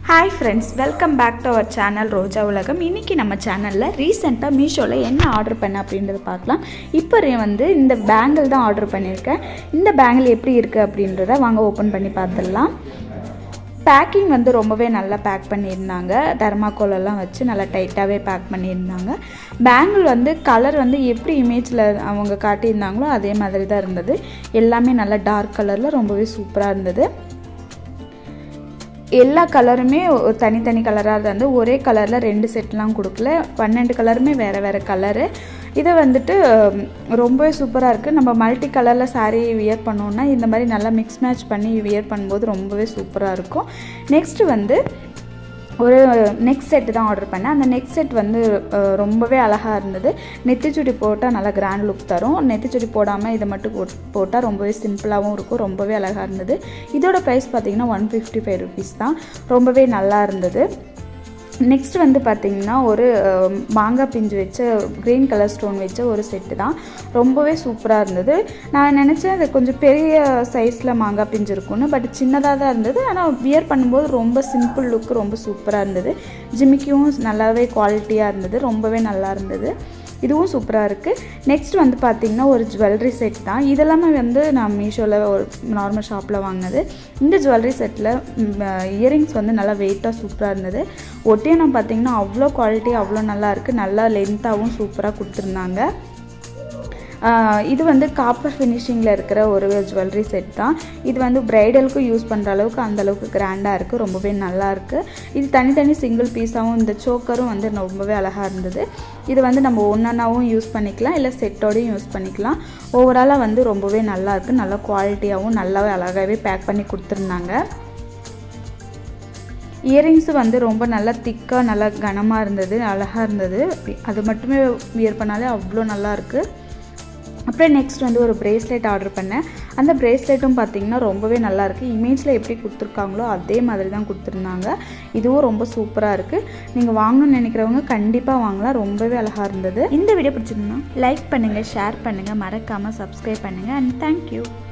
hi friends welcome back to our channel Roja Ulagam இன்றைக்கி நம்ம சேனலில் ரீசெண்டாக மீஷோவில் என்ன ஆர்டர் பண்ண அப்படின்றத பார்க்கலாம் இப்போ re- வந்து இந்த பேங்கிள் தான் ஆர்டர் பண்ணியிருக்கேன் இந்த பேங்கிள் எப்படி இருக்குது அப்படின்றத வாங்க ஓப்பன் பண்ணி பார்த்துடலாம் பேக்கிங் வந்து ரொம்பவே நல்லா பேக் பண்ணியிருந்தாங்க தர்மாக்கோல் எல்லாம் வச்சு நல்லா டைட்டாகவே பேக் பண்ணியிருந்தாங்க பேங்கிள் வந்து கலர் வந்து எப்படி இமேஜில் அவங்க காட்டியிருந்தாங்களோ அதே மாதிரி தான் இருந்தது எல்லாமே நல்லா டார்க் கலரில் ரொம்பவே சூப்பராக இருந்தது எல்லா கலருமே ஒ- தனித்தனி கலராக இருந்து ஒரே கலரில் ரெண்டு செட்லாம் கொடுக்கல பன்னெண்டு கலருமே வேறு வேறு கலரு இதை வந்துட்டு ம், ரொம்பவே சூப்பராக இருக்குது நம்ம மல்டி கலரில் saree வியர் பண்ணோன்னா இந்த மாதிரி நல்லா மிக்ஸ் மேட்ச் பண்ணி வியர் பண்ணும்போது ரொம்பவே சூப்பராக இருக்கும் நெக்ஸ்ட்டு வந்து ஒரு நெக் செட் தான் ஆர்டர் பண்ணேன் அந்த நெக் செட் வந்து அஹ், ரொம்பவே அழகாக இருந்தது நெத்திச்சுடி போட்டால் நல்லா கிராண்ட் லுக் தரும் நெத்திச்சுடி போடாமல் இதை மட்டும் போட் போட்டால் ரொம்பவே சிம்பிளாகவும் இருக்கும் ரொம்பவே அழகாக இருந்தது இதோட ப்ரைஸ் பார்த்தீங்கன்னா ஒன் ஃபிஃப்டி ஃபைவ் ருபீஸ் தான் ரொம்பவே நல்லா இருந்தது நெக்ஸ்ட் வந்து பார்த்திங்கன்னா ஒரு அஹ், மாங்காய் பிஞ்சு வச்ச க்ரீன் கலர் ஸ்டோன் வச்ச ஒரு செட்டு தான் ரொம்பவே சூப்பராக இருந்தது நான் நினச்சேன் அது கொஞ்சம் பெரிய சைஸில் மாங்காய் பிஞ்சு இருக்கும்னு பட் சின்னதாக தான் இருந்தது ஆனால் வியர் பண்ணும்போது ரொம்ப சிம்பிள் லுக் ரொம்ப சூப்பராக இருந்தது ஜிமிக்கியும் நல்லாவே குவாலிட்டியாக இருந்தது ரொம்பவே நல்லா இருந்தது இதுவும் சூப்பராக இருக்குது நெக்ஸ்ட் வந்து பார்த்திங்கன்னா ஒரு ஜுவல்லரி செட் தான் இதெல்லாமே வந்து நான் மீஷோவில் ஒரு நார்மல் ஷாப்பில் வாங்கினது இந்த ஜுவல்லரி செட்டில் இயரிங்ஸ் வந்து நல்லா வெயிட்டாக சூப்பராக இருந்தது ஒட்டியானம் பார்த்திங்கன்னா அவ்வளோ குவாலிட்டி அவ்வளோ நல்லா இருக்குது நல்லா லென்த்தாகவும் சூப்பராக கொடுத்துருந்தாங்க ஆஹ் இது வந்து காப்பர் ஃபினிஷிங்கில் இருக்கிற ஒரு ஜுவல்லரி செட் தான் இது வந்து பிரைடலுக்கும் யூஸ் பண்ணுற அளவுக்கு அந்த அளவுக்கு கிராண்டாக இருக்குது ரொம்பவே நல்லா இருக்குது இது தனித்தனி சிங்கிள் பீஸாகவும் இந்த சோக்கரும் வந்து ரொம்பவே அழகாக இருந்தது இது வந்து நம்ம ஒன்றாவும் யூஸ் பண்ணிக்கலாம் இல்லை செட்டோடையும் யூஸ் பண்ணிக்கலாம் ஓவராலாக வந்து ரொம்பவே நல்லா இருக்குது நல்ல குவாலிட்டியாகவும் நல்லாவே அழகாகவே பேக் பண்ணி கொடுத்துருந்தாங்க இயரிங்ஸும் வந்து ரொம்ப நல்லா திக்காக நல்லா கனமாக இருந்தது அழகாக இருந்தது அது மட்டுமே வியர் பண்ணாலே அவ்வளோ நல்லா இருக்குது அப்புறம் நெக்ஸ்ட் வந்து ஒரு பிரேஸ்லெட் ஆர்டர் பண்ணேன் அந்த பிரேஸ்லெட்டும் பார்த்தீங்கன்னா ரொம்பவே நல்லா இருக்குது இமேஜில் எப்படி கொடுத்துருக்காங்களோ அதே மாதிரி தான் கொடுத்துருந்தாங்க இதுவும் ரொம்ப சூப்பராக இருக்குது நீங்கள் வாங்கணும்னு நினைக்கிறவங்க கண்டிப்பாக வாங்கலாம் ரொம்பவே அழகாக இருந்தது இந்த வீடியோ பிடிச்சிருந்தா லைக் பண்ணுங்கள் ஷேர் பண்ணுங்கள் மறக்காமல் சப்ஸ்கிரைப் பண்ணுங்கள் அண்ட் தேங்க்யூ